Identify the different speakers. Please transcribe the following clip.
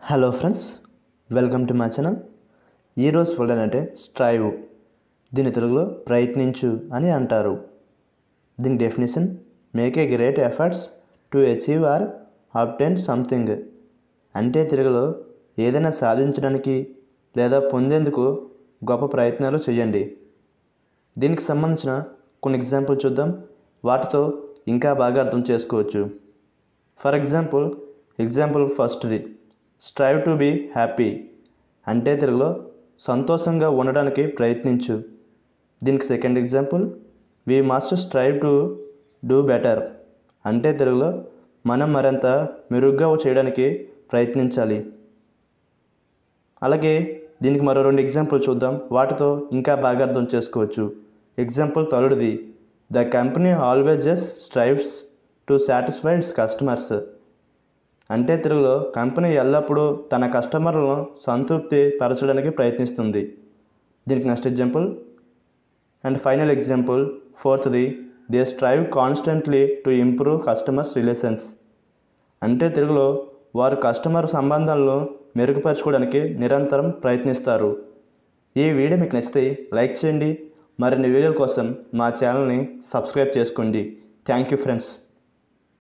Speaker 1: hello friends welcome to my channel ఈరోజు word అంటే strive దీని తెలుగులో ప్రయత్నించు అని అంటారు దీని definition make a great efforts to achieve or obtain something అంటే తెలుగులో ఏదైనా సాధించడానికి లేదా పొందేందుకు గొప్ప ప్రయత్నాలు చేయండి దీనికి సంబంధించిన కొన్ని ఎగ్జాంపుల్ చూద్దాం వాటితో ఇంకా బాగా అర్థం చేసుకోవచ్చు ఫర్ ఎగ్జాంపుల్ ఎగ్జాంపుల్ ఫస్ట్ది స్ట్రైవ్ టు బీ హ్యాపీ అంటే తెలుగులో సంతోషంగా ఉండడానికి ప్రయత్నించు దీనికి second example we must strive to do better అంటే తెలుగులో మనం మరింత మెరుగ్గా చేయడానికి ప్రయత్నించాలి అలాగే దీనికి మరో రెండు ఎగ్జాంపుల్ చూద్దాం వాటితో ఇంకా బాగా అర్థం చేసుకోవచ్చు ఎగ్జాంపుల్ థర్డ్ది the company always just strives to satisfieds customers అంటే తెలుగులో కంపెనీ ఎల్లప్పుడూ తన కస్టమర్లను సంతృప్తి పరచడానికి ప్రయత్నిస్తుంది దీనికి next example and final example ఫోర్త్ది they strive constantly to improve customers relations అంటే తెలుగులో వారు కస్టమర్ సంబంధాలను మెరుగుపరచుకోవడానికి నిరంతరం ప్రయత్నిస్తారు ఈ వీడియో మీకు నచ్చితే లైక్ చేయండి మరిన్ని వీడియోల కోసం మా ఛానల్ని సబ్స్క్రైబ్ చేసుకోండి థ్యాంక్ యూ ఫ్రెండ్స్